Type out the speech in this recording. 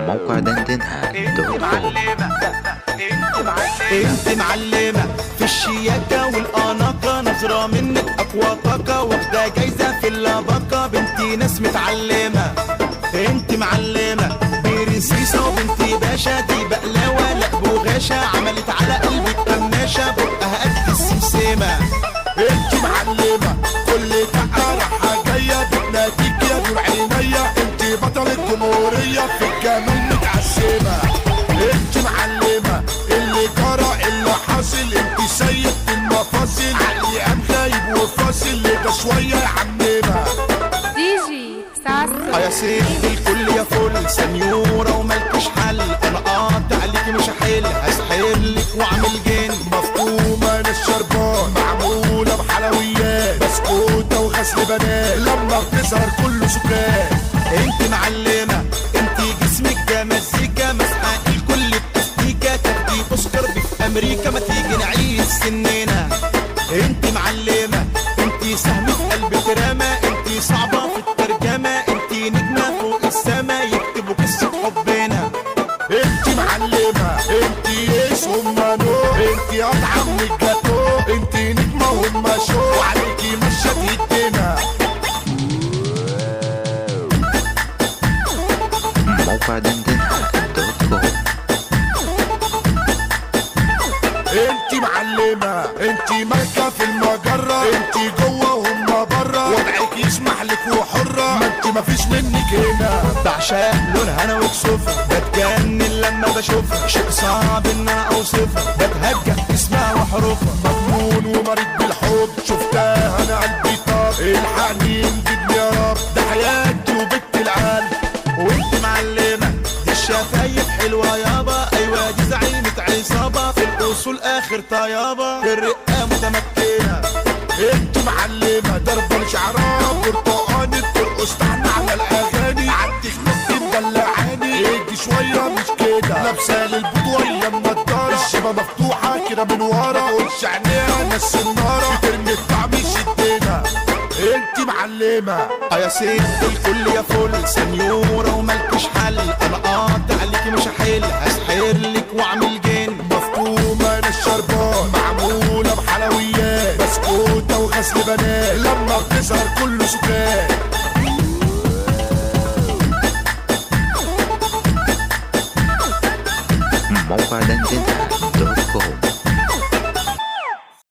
موقع دندنها دوت كوم انت معلمة في الشياكة والأناقة نظرة منك أقوى طاقة واخدة جايزة في اللباقة بنتي ناس متعلمة انت معلمة برنسيسة وبنتي باشا دي بقلاوة لا بوغاشة عملت على قلبك قماشة بقها قد السمسمة انت معلمة كل دقة راحة جاية بتناديك يا نور عينيا انت بطل الجمهورية في الجمال متعشمة انت معلمة اللي جرى اللي حاصل انت سيد المفاصل عقلي قام غايب وفاصل ده شوية يا عمنا دي جي ساسو يا ست الكل يا فل سنيورة وملكش حل انا قاطع عليكي مش هحل هسحلك واعمل جن مفهومة انا الشربان معمولة بحلويات بسكوتة وغسل بنات لما بتظهر كله سكان انت معلمة انت جسمك ده مزيكا مسحة الكل بتستيكا تاخدي اوسكار في امريكا ما تيجي نعيش سننا انت معلمة انت سهم في قلب كرامة انت صعبة في الترجمة انت نجمة فوق السما يكتبوا قصة حبنا انت معلمة انت ايش هما نو انت اطعم من الجاتو انت نجمة وهما شو وعليكي مشة تهدنا موقع دندنها دوت كوم انت معلمة انت مالكة في المجرة انت جوه وهم بره وضعك يسمح لك وحرة ما انت مفيش منك هنا بعشق لونها انا وكسوفها بتجنن لما بشوفها شيء صعب ان انا اوصفها بتهجى اسمها وحروفها مجنون ومريض بالحب شفتها انا قلبي طاب الحقني انجدني يا رب ده حياتي وبت العالم وانت معلمة دي الشفايف حلوة يابا ايوه دي زعيمة عصابة في الاصول اخر طيابة في الرقة متمكنة انت معلمة ضربة شعرها برتقاني بترقص تحت على الاغاني عندك نص مدلعاني ايدي شوية مش كده لابسة للبطوية النضارة الشبه مفتوحة كده من ورا وش عينيها ناس النارة بترمي الطعم يشدنا انت معلمة اه يا ست الكل يا فل سنيورة وملكش حل انا قاطع عليكي مش هحل هسحرلك واعمل جن مفهومة انا الشربان معمولة بحلويات بسكوتة وغسل بنات لما بتظهر كله سكان موقع دندنها